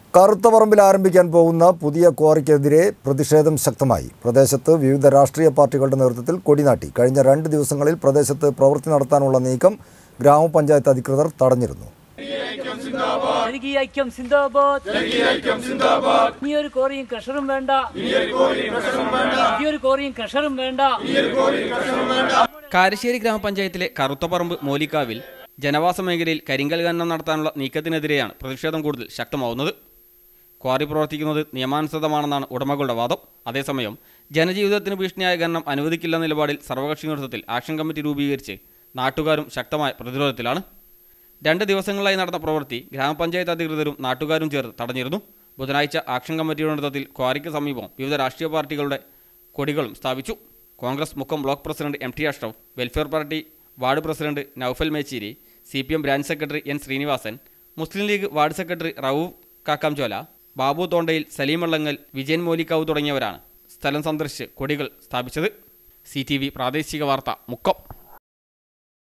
കറുത്തപറമ്പിൽ ആരംഭിക്കാൻ പോകുന്ന പുതിയ ക്വാറിക്കെതിരെ പ്രതിഷേധം ശക്തമായി പ്രദേശത്ത് വിവിധ രാഷ്ട്രീയ പാർട്ടികളുടെ നേതൃത്വത്തിൽ കൊടിനാട്ടി കഴിഞ്ഞ രണ്ട് ദിവസങ്ങളിൽ പ്രദേശത്ത് പ്രവൃത്തി നടത്താനുള്ള നീക്കം ഗ്രാമപഞ്ചായത്ത് അധികൃതർ തടഞ്ഞിരുന്നു ജനകീയ ഐക്യം സിന്ദാബാദ് ഇനി ഒരു കോറിയും ക്രഷറും വേണ്ട ഈ ഒരു കോറിയും ക്രഷറും വേണ്ട കാരശ്ശേരി ഗ്രാമപഞ്ചായത്തിലെ കറുത്തപ്പറമ്പ് മോലിക്കാവിൽ ജനവാസ മേഖലയിൽ കരിങ്കൽ ഖനനം നടത്താനുള്ള നീക്കത്തിനെതിരെയാണ് പ്രതിഷേധം കൂടുതൽ ശക്തമാവുന്നത് ക്വാറി പ്രവർത്തിക്കുന്നത് നിയമാനുസൃതമാണെന്നാണ് ഉടമകളുടെ വാദം അതേസമയം ജനജീവിതത്തിന് ഭീഷണിയായ ഖനനം അനുവദിക്കില്ല നിലപാടിൽ സർവകക്ഷി നേതൃത്വത്തിൽ ആക്ഷൻ കമ്മിറ്റി രൂപീകരിച്ച് നാട്ടുകാരും ശക്തമായ പ്രതിരോധത്തിലാണ് രണ്ട് ദിവസങ്ങളായി നടന്ന പ്രവൃത്തി ഗ്രാമപഞ്ചായത്ത് അധികൃതരും നാട്ടുകാരും ചേർന്ന് തടഞ്ഞിരുന്നു ബുധനാഴ്ച ആക്ഷൻ കമ്മിറ്റിയുടെ നേതൃത്വത്തിൽ ക്വാറിക്ക് സമീപം വിവിധ രാഷ്ട്രീയ പാർട്ടികളുടെ കൊടികളും സ്ഥാപിച്ചു Congress Mukkam block president M T Ashraf welfare party ward president Noufal Mecheri C P M branch secretary N Sreenivasan Muslim League ward secretary Rauf Kakkamchola Babu Thondayil Saleem Vallangal Vijayan Molikkavu തുടങ്ങിയവരാണ് സ്ഥലം സന്ദർശിച്ച് കൊടികൾ സ്ഥാപിച്ചത് സി പ്രാദേശിക വാർത്ത മുക്കം